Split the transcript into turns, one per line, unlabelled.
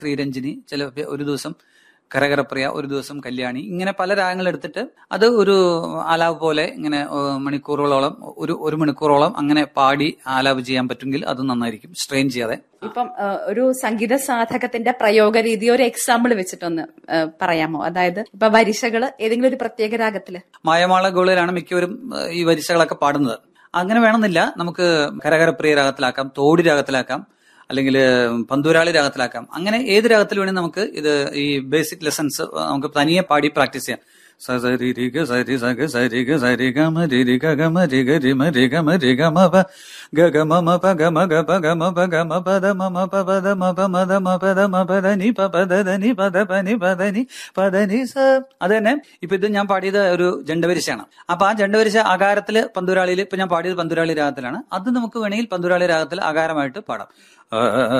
ശ്രീരഞ്ജിനി ചില ഒരു ദിവസം കരകരപ്രിയ ഒരു ദിവസം കല്യാണി ഇങ്ങനെ പല രാഗങ്ങൾ എടുത്തിട്ട് അത് ഒരു ആലാപ് പോലെ ഇങ്ങനെ ഏഹ്, മണിക്കൂറുകളോളം ഒരു ഒരു മണിക്കൂറോളം അങ്ങനെ പാടി ആലാപ് ചെയ്യാൻ പറ്റുമെങ്കിൽ അത് നന്നായിരിക്കും സ്ട്രെയിൻ ചെയ്യാതെ
ഇപ്പം ആ, ഒരു സംഗീത സാധകത്തിന്റെ പ്രയോഗ രീതി ഒരു എക്സാമ്പിൾ വെച്ചിട്ടൊന്ന് ആ, പറയാമോ അതായത് ഇപ്പൊ വരിശകള് ഏതെങ്കിലും ഒരു പ്രത്യേക രാഗത്തില്
മായമാള ഗോളിലാണ് മിക്കവരും ഏഹ്, ഈ വരിശകളൊക്കെ പാടുന്നത് അങ്ങനെ വേണമെന്നില്ല നമുക്ക് കരകരപ്രിയ രാഗത്തിലാക്കാം തോടി രാഗത്തിലാക്കാം അല്ലെങ്കിൽ പന്തൂരാളി രാഗത്തിലാക്കാം അങ്ങനെ ഏത് രാഗത്തിൽ വേണമെങ്കിൽ നമുക്ക് ഇത് ഈ ബേസിക് ലെസൺസ് നമുക്ക് തനിയെ പാടി പ്രാക്ടീസ് ചെയ്യാം സ സ രി രി ഗ സ രി സ ഗ സ രി ഗ സ രി ഗ മ രി രി ഗ ഗ മ രി ഗ രി മ രി ഗ മ രി ഗ മ പ ഗ ഗ മ മ പ ഗ മ ഗ പ ഗ മ പ ഗ മ പ ദ മ മ പ പ ദ മ പ മ ദ മ പ ദ മ പ ദ നി പ പ ദ ദ നി പ ദ പ നി പ ദ നി പ ദ നി സ അത് തന്നെ ഇപ്പൊ ഇത് ഞാൻ പാടിയത് ഒരു ജണ്ടവരിശയാണ് അപ്പൊ ആ ജണ്ടവരിശ ആകാരത്തില് പന്തുരാളിയിൽ ഇപ്പൊ ഞാൻ പാടിയത് പന്തുരാളി രാഗത്തിലാണ് അത് നമുക്ക് വേണമെങ്കിൽ പന്തുരാളി രാഗത്തിൽ ആകാരമായിട്ട് പാടാം